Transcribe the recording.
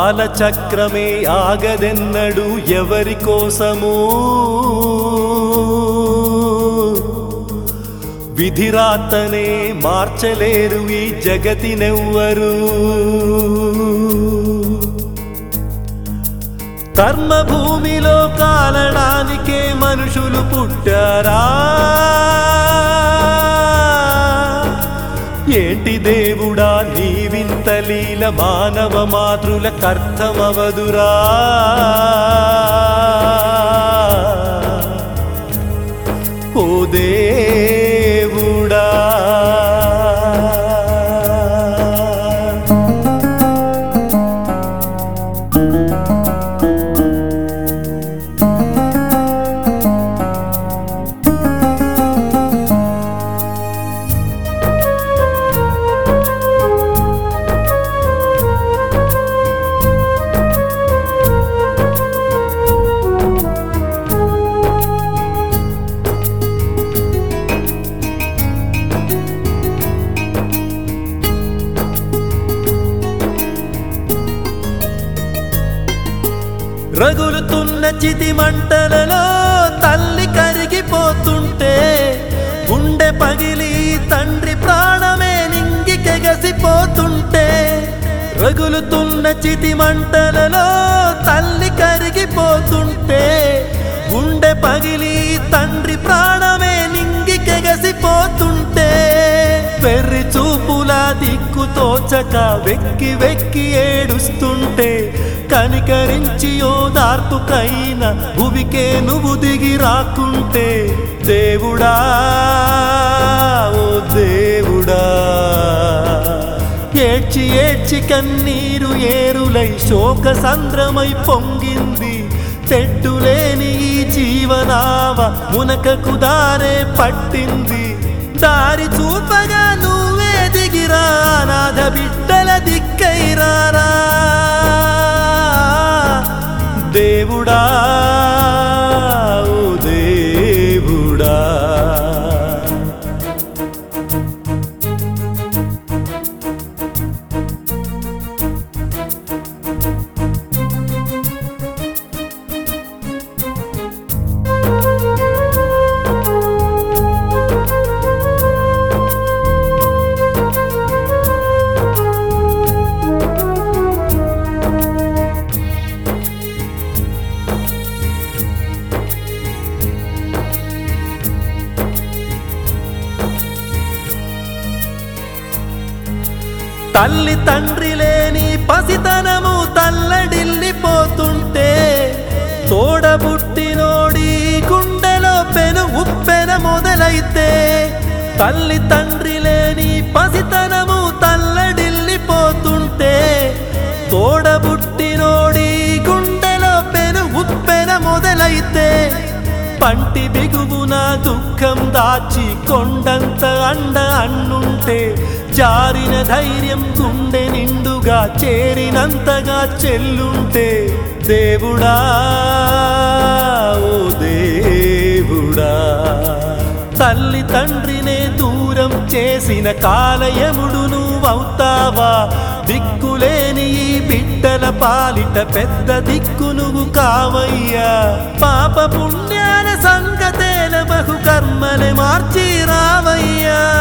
కాలచక్రమే ఆగదెన్నడు ఎవరి కోసము విధిరాతనే మార్చలేరు ఈ జగతినెవ్వరు కర్మభూమిలో కాలడానికే మనుషులు పుట్టారా ఏంటి దేవుడా నీవింత లీల మానవ మాతృల కర్థమవదురా ఓ దేవుడా రగులుతున్న చితి మంటలలో తల్లి కరిగిపోతుంటే గుండె పగిలి తండ్రి ప్రాణమే నింగి కెగసిపోతుంటే రగులుతున్న చితి మంటలలో తల్లి కరిగిపోతుంటే గుండె పగిలి తండ్రి ప్రాణమే నింగి కెగసిపోతుంటే వెర్రి చూపుల దిక్కు తోచక వెక్కి వెక్కి ఏడుస్తుంటే కనికరించి ఓదార్పుకైన భువికే నువ్వు దిగి రాకుంటే దేవుడా ఓ దేవుడా ఏడ్చి ఏడ్చి కన్నీరు ఏరులై శోక సంద్రమై పొంగింది చెట్టులేని ఈ జీవనావ మునకకు దారే పట్టింది దారి చూపగా నువ్వే దిగిరా నాథ బిడ్డల దిక్కైరారా దేవుడా ఓ దేవుడా తల్లి తండ్రి లేని పసితనము తల్లడిల్లిపోతుంటే తోడబుట్టినోడి గుండెలో పెను ఉప్పెన మొదలైతే తల్లి తండ్రి లేని పసితనము తల్లడిల్లిపోతుంటే తోడబుట్టినోడి గుండెలో పెను ఉప్పెన మొదలైతే పంటి బిగువున దుఃఖం దాచి కొండంత అండ అన్నుంటే జారిన ధైర్యం గుండె నిండుగా చేరినంతగా చెల్లుంటే దేవుడా ఓ దేవుడా తల్లి తండ్రినే దూరం చేసిన కాలయముడు నువ్వవుతావా దిక్కులేని ఈ బిడ్డల పాలిట పెద్ద దిక్కు నువ్వు కావయ్యా పాప పుణ్యాల సంగతేల బహు కర్మలే మార్చి రావయ్యా